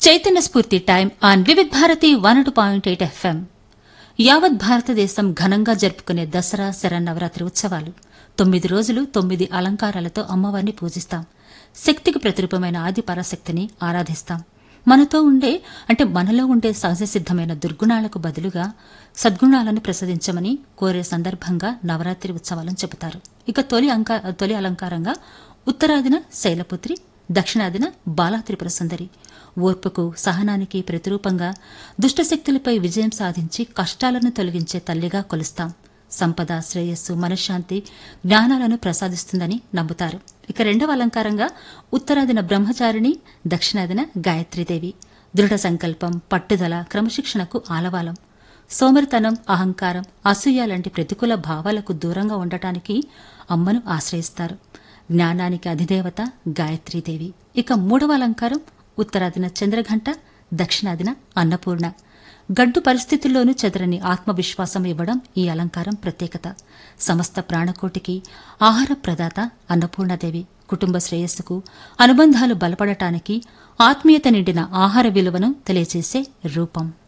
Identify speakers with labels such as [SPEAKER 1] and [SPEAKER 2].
[SPEAKER 1] చైతన్య స్ఫూర్తి time on Vividh Bharati one two point eight FM యావత్ భారతదేశం ఘనంగా జరుపుకునే దసరా శరన్నవరాత్రి ఉత్సవాలు తొమ్మిది రోజులు తొమ్మిది అలంకారాలతో అమ్మవారిని పూజిస్తాం శక్తికి ప్రతిరూపమైన ఆది పరాశక్తిని ఆరాధిస్తాం మనతో ఉండే అంటే మనలో ఉండే సహజ సిద్ధమైన దుర్గుణాలకు బదులుగా సద్గుణాలను ప్రసాదించమని కోరే సందర్భంగా నవరాత్రి ఉత్సవాలను చెబుతారు ఇక తొలి అంక తొలి అలంకారంగా ఉత్తరాదిన శైలపుత్రి దక్షిణాదిన బాలా త్రిపుర సుందరి ఓర్పుకు సహనానికి ప్రతిరూపంగా దుష్టశక్తులపై విజయం సాధించి కష్టాలను తొలగించే తల్లిగా కొలుస్తాం సంపద శ్రేయస్సు మనశ్శాంతి జ్ఞానాలను ప్రసాదిస్తుందని నమ్ముతారు ఇక రెండవ అలంకారంగా ఉత్తరాదిన బ్రహ్మచారిణి దక్షిణాదిన గాయత్రీదేవి దృఢ సంకల్పం పట్టుదల క్రమశిక్షణకు ఆలవాలం సోమరితనం అహంకారం అసూయ లాంటి ప్రతికూల భావాలకు దూరంగా ఉండటానికి అమ్మను ఆశ్రయిస్తారు జ్ఞానానికి అధిదేవత గాయత్రీదేవి ఇక మూడవ అలంకారం ఉత్తరాదిన చంద్రఘంట దక్షిణాదిన అన్నపూర్ణ గడ్డు పరిస్థితుల్లోనూ చెదరని ఆత్మవిశ్వాసం ఇవ్వడం ఈ అలంకారం ప్రత్యేకత సమస్త ప్రాణకోటికి ఆహార ప్రదాత అన్నపూర్ణదేవి కుటుంబ శ్రేయస్సుకు అనుబంధాలు బలపడటానికి ఆత్మీయత నిండిన ఆహార విలువను తెలియజేసే రూపం